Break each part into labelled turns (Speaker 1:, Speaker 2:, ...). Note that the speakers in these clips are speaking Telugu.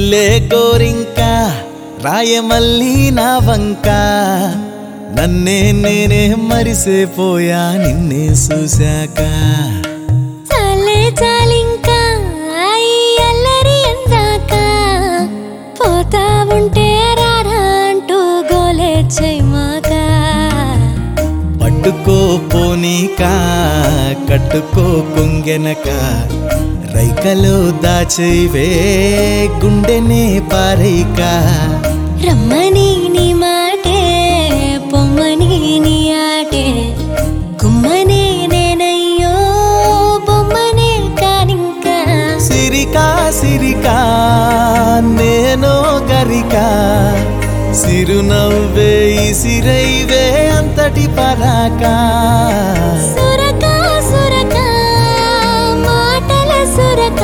Speaker 1: ఎల్లే గోరింక రాయమల్లి నా వంక నన్నే నేనే మరిసేపోయా నిన్నే చూశాక
Speaker 2: చాలే చాలింకా ఈ అల్లరి ఎందాక పోతా ఉంటే రారా అంటూ గోలే చేయమాక
Speaker 1: పట్టుకో పోనీక కట్టుకో కొంగెనక రైకలో దాచైవే గుండెనే పారైక
Speaker 2: రమ్మని నీ మాటే పొమ్మని నీ ఆటే గుమ్మనే నేనయ్యో బొమ్మనే కానింకా
Speaker 1: సిరికా సిరికా నేనో గరిక సిరునవ్వే సిరైవే అంతటి పరాకా
Speaker 2: సురక సురక మాటల సురక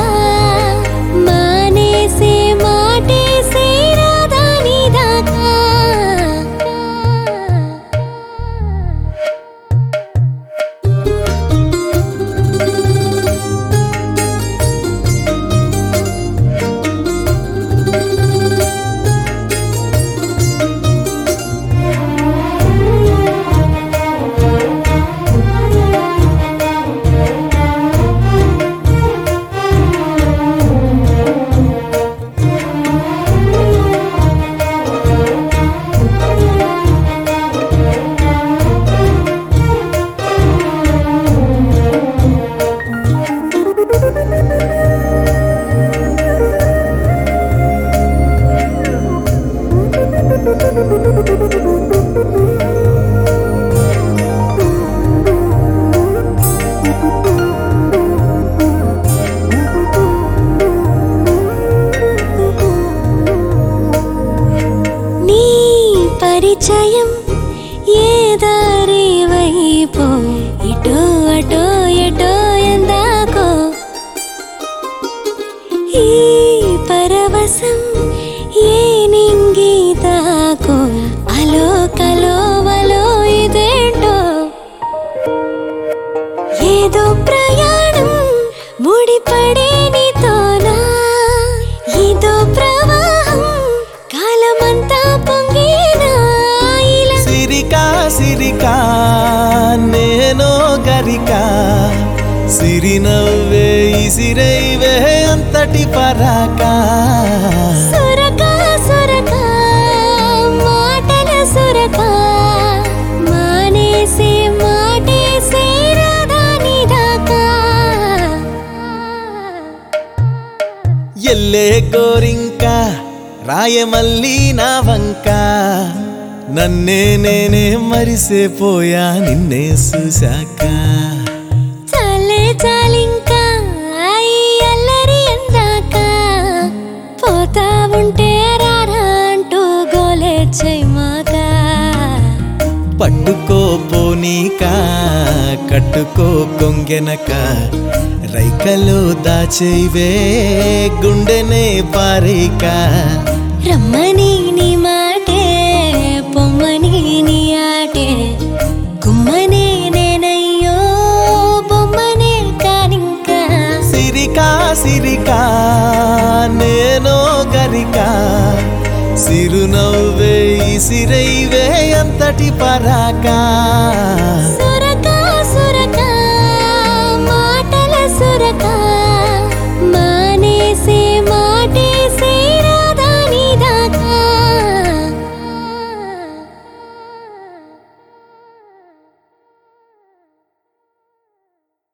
Speaker 2: మానేసే మాటేసే రాధాని దాకా నీ పరిచయం ఏ దారి వైపు ఇటో అటో ఎటో ఎందాకో ఈ పరవశం ఏ నింగి దాకో అలో కలో వలో ఇదేంటో ఏదో ప్రయాణం ముడిపడే నీతోనా ఇదో ప్రవాహం కాలమంతా పొంగేనా ఇలా
Speaker 1: సిరికా సిరికా నేనో గరిక సిరినవ్వే సిరైవే అంతటి పరాకా
Speaker 2: సురక సురక మాటల సురక మానేసే మాటేసే రాధాని దాకా
Speaker 1: ఎల్లే గోరింక రాయమల్లి నా వంక నన్నే నేనే మరిసేపోయా నిన్నే చూశాక
Speaker 2: చాలే చాలింకా ఈ అల్లరి ఎందాక పోతా ఉంటే రారా అంటూ గోలే చేయమాక
Speaker 1: పట్టుకో పోనీక కట్టుకో కొంగెనక రైకలో దాచైవే గుండెనే పారైక
Speaker 2: రమ్మని నీ మాటే పొమ్మని నీ ఆటే గుమ్మనే నేనయ్యో బొమ్మనే కానింకా
Speaker 1: సిరికా సిరికా నేనో గరిక సిరునవ్వే సిరైవే అంతటి పరాకా
Speaker 2: సురక